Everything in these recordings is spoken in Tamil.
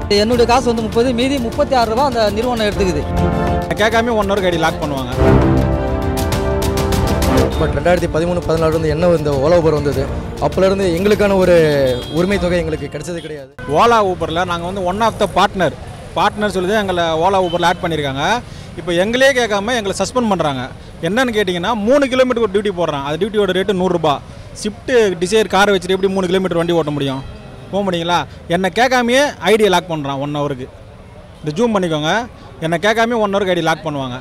என்னுடைய காசு வந்து முப்பது மீதி முப்பத்தி ஆறு ரூபா அந்த நிறுவனம் எடுத்துக்குது கேட்காம ஒன் ஹவர் கைடி லாக் பண்ணுவாங்க பட் ரெண்டாயிரத்தி பதிமூணு பதினாலு என்ன இந்த ஓலா ஊபர் வந்தது அப்போலேருந்து எங்களுக்கான ஒரு உரிமை தொகை எங்களுக்கு கிடைச்சது கிடையாது ஓலா ஊபரில் நாங்கள் வந்து one of the partner partner சொல்லி தான் எங்களை ஓலா ஊபரில் ஆட் பண்ணியிருக்காங்க இப்போ எங்களே கேட்காம எங்களை சஸ்பெண்ட் பண்ணுறாங்க என்னன்னு கேட்டிங்கன்னா மூணு கிலோமீட்டருக்கு ஒரு டியூட்டி போடுறான் அது டியூட்டியோட ரேட்டு நூறுரூபா ஷிஃப்ட்டு டிசைர் கார் வச்சுட்டு எப்படி மூணு கிலோமீட்டர் வண்டி ஓட்ட முடியும் போக முடியுங்களா என்னை கேட்காமையே ஐடியை லாக் பண்ணுறான் ஒன் ஹவருக்கு இந்த ஜூம் பண்ணிக்கோங்க என்னை கேட்காம ஒன் ஹவருக்கு ஐடி லாக் பண்ணுவாங்க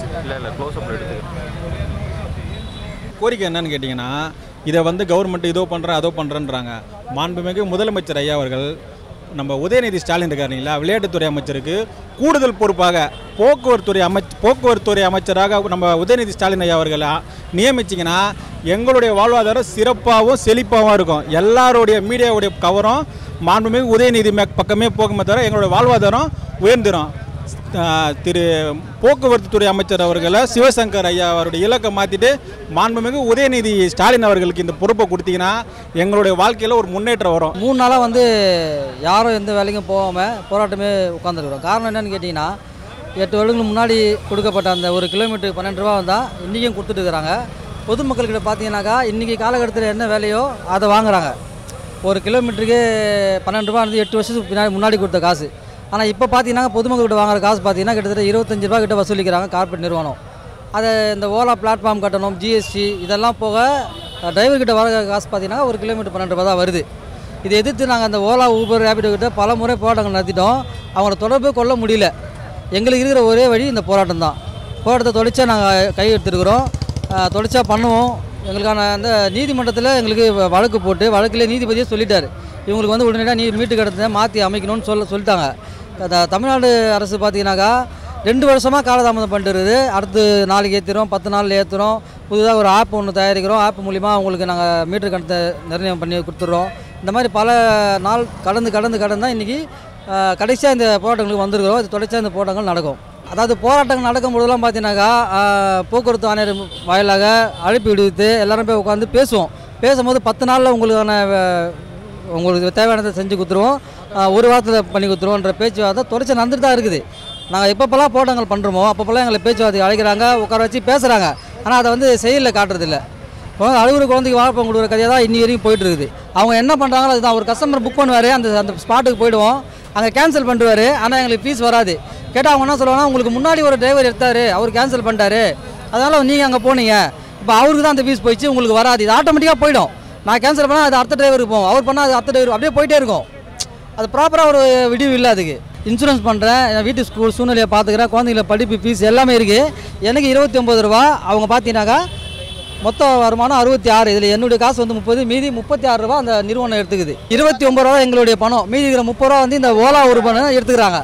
கோரிக்கை என்னன்னு கேட்டிங்கன்னா இதை வந்து கவர்மெண்ட் இதோ பண்ணுறேன் அதோ பண்ணுறேன்றாங்க மாண்புமிகு முதலமைச்சர் ஐயா அவர்கள் நம்ம உதயநிதி ஸ்டாலின் இருக்கார் இல்லைங்களா விளையாட்டுத்துறை அமைச்சருக்கு கூடுதல் பொறுப்பாக போக்குவரத்துறை அமைச் போக்குவரத்துறை அமைச்சராக நம்ம உதயநிதி ஸ்டாலின் ஐயா அவர்களை நியமிச்சிங்கன்னா எங்களுடைய வாழ்வாதாரம் சிறப்பாகவும் செழிப்பாகவும் இருக்கும் எல்லாருடைய மீடியாவுடைய கவரும் மாண்புமிகு உதயநிதி மேக் பக்கமே போகுமே தவிர எங்களுடைய வாழ்வாதாரம் உயர்ந்துடும் ஆஹ் திரு போக்குவரத்து துறை அமைச்சர் அவர்களை சிவசங்கர் ஐயா அவருடைய இலக்கை மாற்றிட்டு மாண்புமிகு உதயநிதி ஸ்டாலின் அவர்களுக்கு இந்த பொறுப்பை கொடுத்தீங்கன்னா எங்களுடைய வாழ்க்கையில் ஒரு முன்னேற்றம் வரும் மூணு நாளாக வந்து யாரும் எந்த வேலைக்கும் போகாமல் போராட்டமே உட்காந்துருக்குறோம் காரணம் என்னன்னு கேட்டிங்கன்னா எட்டு வருடங்களுக்கு முன்னாடி கொடுக்கப்பட்ட அந்த ஒரு கிலோமீட்டருக்கு பன்னெண்டு ரூபா வந்தால் இன்றைக்கும் கொடுத்துட்டு இருக்கிறாங்க பொதுமக்கள்கிட்ட பார்த்தீங்கன்னாக்கா இன்றைக்கி காலகட்டத்தில் என்ன வேலையோ அதை வாங்குறாங்க ஒரு கிலோமீட்டருக்கு பன்னெண்டு ரூபா வந்து எட்டு வருஷத்துக்கு பின்னாடி முன்னாடி கொடுத்த காசு ஆனால் இப்போ பார்த்தீங்கன்னா பொதுமக்கள்கிட்ட வாங்குற காசு பார்த்தீங்கன்னா கிட்டத்தட்ட இருபத்தஞ்சு ரூபா கிட்ட வசூலிக்கிறாங்க கார்பரேட் நிறுவனம் அதை இந்த ஓலா பிளாட்ஃபார்ம் கட்டணம் ஜிஎஸ்டி இதெல்லாம் போக டிரைவர் கிட்ட வர காசு பார்த்தீங்கன்னா ஒரு கிலோமீட்டர் பன்னெண்டு ரூபா தான் வருது இதை எதிர்த்து நாங்கள் அந்த ஓலா ஊபர் ரேபிடோ கிட்ட பல முறை போராட்டங்கள் நடத்திட்டோம் அவங்கள தொடர்பே கொள்ள முடியல எங்களுக்கு இருக்கிற ஒரே வழி இந்த போராட்டம் தான் போராட்டத்தை தொலைச்சா நாங்கள் கை எடுத்துருக்குறோம் தொலைச்சா பண்ணுவோம் எங்களுக்கான அந்த நீதிமன்றத்தில் எங்களுக்கு வ- வழக்கு போட்டு வழக்கில் நீதிபதியே சொல்லிட்டார் இவங்களுக்கு வந்து உடனடியாக நீ மீட்டு கடத்தை மாற்றி அமைக்கணும்னு சொல்ல சொல்லிட்டாங்க த- தமிழ்நாடு அரசு பார்த்தீங்கன்னாக்கா ரெண்டு வருஷமாக காலதாமதம் பண்ணிட்டு இருக்குது அடுத்து நாளைக்கு ஏற்றுறோம் பத்து நாளில் ஏற்றுறோம் புதுதாக ஒரு ஆப் ஒன்று தயாரிக்கிறோம் ஆப் மூலிமா உங்களுக்கு நாங்கள் மீட்டர் கணத்தை நிர்ணயம் பண்ணி கொடுத்துட்றோம் இந்த மாதிரி பல நாள் கடந்து கடந்து கடந்து தான் இன்றைக்கி கடைசியாக இந்த போராட்டங்களுக்கு வந்திருக்கிறோம் இது தொடர்ச்சியாக இந்த போராட்டங்கள் நடக்கும் அதாவது போராட்டங்கள் நடக்கும் பொழுதெல்லாம் பார்த்தீங்கன்னாக்கா ஆஹ், போக்குவரத்து ஆணையர் வாயிலாக அழைப்பு விடுவித்து எல்லாரும் போய் உட்காந்து பேசுவோம் பேசும்போது பத்து நாளில் உங்களுக்கான அஹ், உங்களுக்கு தேவையானதை செஞ்சு கொடுத்துருவோம் ஆஹ், ஒரு வாரத்தில் பண்ணி கொடுத்துருவோன்ற பேச்சுவார்த்தை தொடர்ச்சி நடந்துட்டு தான் இருக்குது நாங்கள் எப்பப்போல்லாம் போராட்டங்கள் பண்ணுறோமோ அப்பப்போல்லாம் எங்களை பேச்சுவார்த்தை அழைக்கிறாங்க உட்கார வச்சு பேசுகிறாங்க ஆனால் அதை வந்து செயலில் காட்டுறதில்ல குழந்தை அழுகுற குழந்தைக்கு வாழைப்பழம் கொடுக்குற கதையாக தான் இன்னி வரைக்கும் போயிட்டு இருக்குது அவங்க என்ன பண்ணுறாங்களோ அதுதான் ஒரு கஸ்டமர் புக் பண்ணுவார் அந்த அந்த ஸ்பாட்டுக்கு போயிடுவோம் அங்கே கேன்சல் பண்ணுவார் ஆனால் எங்களுக்கு ஃபீஸ் வராது கேட்டால் அவங்க என்ன சொல்லுவாங்கன்னா உங்களுக்கு முன்னாடி ஒரு டிரைவர் எடுத்தார் அவர் கேன்சல் பண்ணிட்டாரு அதனால் நீங்கள் அங்கே போனீங்க இப்போ அவருக்கு தான் அந்த ஃபீஸ் போயிடுச்சு உங்களுக்கு வராது இது ஆட்டோமேட்டிக்காக போயிடும் நான் கேன்சல் பண்ணால் அது அடுத்த டிரைவருக்கு போகும் அவர் பண்ணால் அது அடுத்த டிரைவர் அப்படியே போயிட்டே இருக்கும் அது ப்ராப்பராக ஒரு விடிவு இல்லை அதுக்கு இன்சூரன்ஸ் பண்ணுறேன் என் வீட்டு ஸ்கூல் சூழ்நிலையை பார்த்துக்கிறேன் குழந்தைங்கள படிப்பு ஃபீஸ் எல்லாமே இருக்குது எனக்கு இருபத்தி ஒம்பது ரூபா அவங்க பார்த்தீங்கன்னாக்கா மொத்த வருமானம் அறுபத்தி ஆறு இதில் என்னுடைய காசு வந்து முப்பது மீதி முப்பத்தி ஆறு ரூபா அந்த நிறுவனம் எடுத்துக்குது இருபத்தி ஒம்பது ரூபா எங்களுடைய பணம் மீதி இருக்கிற முப்பது ரூபா வந்து இந்த ஓலா உறுப்பினர் எடுத்துக்கிறாங்க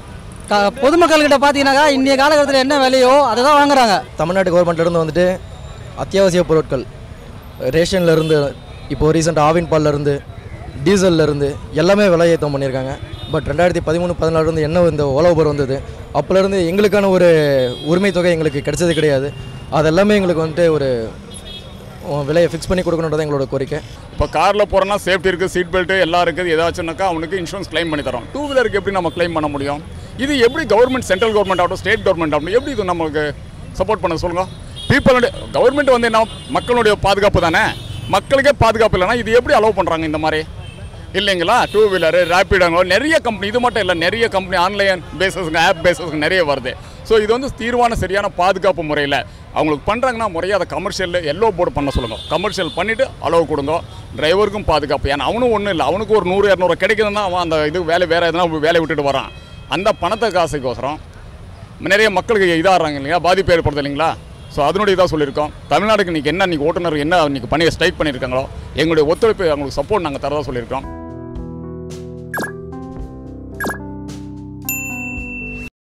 க- பொதுமக்கள்கிட்ட பார்த்தீங்கன்னாக்கா இன்றைய காலகட்டத்தில் என்ன விலையோ அதை தான் வாங்குறாங்க தமிழ்நாட்டு கவர்மெண்ட்லேருந்து வந்துட்டு அத்தியாவசிய பொருட்கள் ரேஷன்ல இருந்து இப்போ ரீசெண்ட் ஆவின் பால்ல இருந்து டீசல்ல இருந்து எல்லாமே விலை ஏற்றம் பண்ணியிருக்காங்க பட் ரெண்டாயிரத்தி பதிமூணு பதினாலுலேருந்து என்ன இந்த ஓலா ஊபர் வந்தது அப்போலேருந்து எங்களுக்கான ஒரு உரிமை தொகை எங்களுக்கு கிடைச்சது கிடையாது அதெல்லாமே எங்களுக்கு வந்துட்டு ஒரு அஹ், விலையை ஃபிக்ஸ் பண்ணி கொடுக்கணுன்றது எங்களோட கோரிக்கை இப்போ காரில் போகிறோன்னா சேஃப்டி இருக்குது சீட் பெல்ட் எல்லாம் இருக்குது ஏதாச்சும்னாக்கா அவனுக்கு இன்சூரன்ஸ் க்ளைம் பண்ணி தரோம் டூ வீலருக்கு எப்படி நம்ம க்ளைம் பண்ண முடியும் இது எப்படி கவர்மெண்ட் சென்ட்ரல் கவர்மெண்ட் ஆகட்டும் ஸ்டேட் கவர்மெண்ட் ஆகட்டும் எப்படி இது நமக்கு சப்போர்ட் பண்ண சொல்லுங்க பீப்புளுடைய கவர்மெண்ட் வந்து என்ன மக்களுடைய பாதுகாப்பு தானே மக்களுக்கே பாதுகாப்பு இல்லைன்னா இது எப்படி அலோவ் பண்ணுறாங்க இந்த மாதிரி இல்லைங்களா டூ வீலரு ரேப்பிடோங்க நிறைய கம்பெனி இது மட்டும் இல்லை நிறைய கம்பெனி ஆன்லைன் பேசஸ்ங்க ஆப் பேசஸ்ங்க நிறைய வருது ஸோ இது வந்து தீர்வான சரியான பாதுகாப்பு முறையில் அவங்களுக்கு பண்ணுறாங்கன்னா முறையாக அதை கமர்ஷியலில் எல்லோ போர்டு பண்ண சொல்லுங்கள் கமர்ஷியல் பண்ணிவிட்டு அளவு கொடுங்க டிரைவருக்கும் பாதுகாப்பு ஏன்னா அவனும் ஒன்றும் இல்லை அவனுக்கு ஒரு நூறு இரநூறு கிடைக்குதுன்னா அவன் அந்த இது வேலை வேறு எதனா வேலையை விட்டுட்டு வரான் அந்த பணத்தை காசுக்கோசரம் நிறைய மக்களுக்கு இதாகிறாங்க இல்லையா பாதிப்பு ஏற்படுது இல்லைங்களா ஸோ அதனுடைய இதாக சொல்லியிருக்கோம் தமிழ்நாடுக்கு இன்றைக்கி என்ன இன்றைக்கி ஓட்டுநர் என்ன இன்றைக்கி பண்ணி ஸ்ட்ரைக் பண்ணியிருக்காங்களோ எங்களுடைய ஒத்துழைப்பு அவங்களுக்கு சப்போர்ட் நாங்கள் தரதா சொல்லியிருக்கோம்